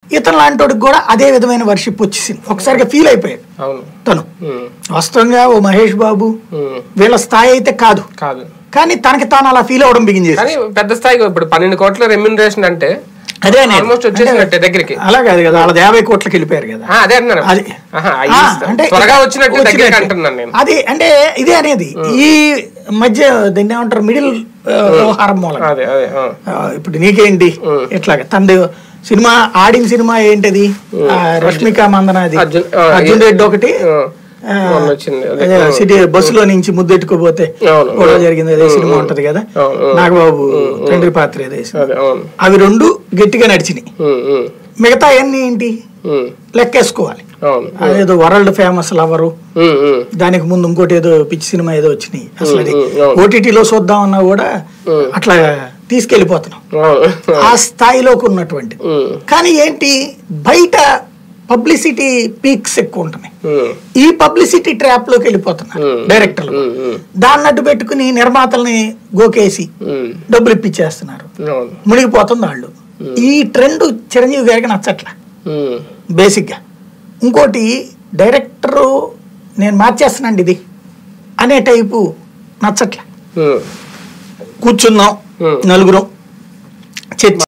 ఇతను లాంటి వాడికి కూడా అదే విధమైన వర్షిప్ వచ్చేసింది ఒకసారిగా ఫీల్ అయిపోయాడు అవును తను ఉమ్, వాస్తవంగా ఓ మహేష్ బాబు ఉమ్, వీళ్ళ స్థాయి అయితే కాదు కాదు కానీ తనకి తాను అలా ఫీల్ అవడం బిగిన్ చేసి కానీ పెద్ద స్థాయికి ఇప్పుడు పన్నెండు కోట్ల రెమ్యూనరేషన్ అంటే అదే అనేది. ఆల్మోస్ట్ వచ్చేసినట్టే దగ్గరికి అలా కాదు కదా వాళ్ళది యాభై కోట్లకి వెళ్ళిపోయారు కదా ఆ, అదే అంటున్నాను అది ఆహా, ఆ, అయ్యి ఇస్తా. త్వరగా వచ్చినట్టు దగ్గరికి వచ్చినట్టే. అంటున్నాను నేను అది అంటే ఇదే అనేది ఈ మధ్య దీన్ని ఏమంటారు మిడిల్ వ్యవహారం మూలం అదే అదే ఆ. ఆ, ఇప్పుడు నీకేంటి ఇట్లాగా తండ్రి సినిమా ఆడిన సినిమా ఏంటది ఆ, రష్మిక మందనాది అర్జున్, ఆ, అర్జున్ రెడ్డి ఒకటి ఆ, ఆ, మొన్న వచ్చింది అదే. అదే సిటీ బస్సులో నుంచి ముద్దెట్టుకోపోతే అవును. గొడవ జరిగింది అదే సినిమా ఉంటది కదా అవును. నాగబాబు తండ్రి పాత్ర ఏదో వేసింది. అదే అవును అవి రెండు గట్టిగా నడిచినాయి ఉమ్, ఉమ్, మిగతా అన్ని ఏంటి ఉమ్, లెక్కేసుకోవాలి అవును అదేదో వరల్డ్ ఫేమస్ లవరు ఉమ్, ఉమ్, దానికి ముందు ఇంకోటి ఏదో పిచ్చి సినిమా ఏదో వచ్చినాయి అసలు అది ఉమ్, అవును. ఓటీటీలో చూద్దామన్నా కూడా అట్లా తీసుకెళ్లిపోతున్నాం అవును ఆ స్థాయిలోకి ఉన్నటువంటి ఉమ్, కానీ ఏంటి బయట పబ్లిసిటీ పీక్స్ ఎక్కువ ఉంటున్నాయి ఉమ్, ఈ పబ్లిసిటీ ట్రాప్ లోకి వెళ్ళిపోతున్నారు Hmm. డైరెక్టర్లు ఉమ్, ఉమ్, దాన్ని అడ్డు పెట్టుకుని నిర్మాతల్ని గోకేసి ఉమ్, డబ్బులు ఇప్పించేస్తున్నారు అవును మునిగిపోతుంది వాళ్ళు ఈ ట్రెండ్ చిరంజీవి గారికి నచ్చట్లా ఉమ్, బేసిక్గా ఇంకోటి డైరెక్టరు నేను మార్చేస్తున్నాండి ఇది అనే టైపు నచ్చట్లా ఉమ్, కూర్చుందాం Hmm. నలుగురం చర్చ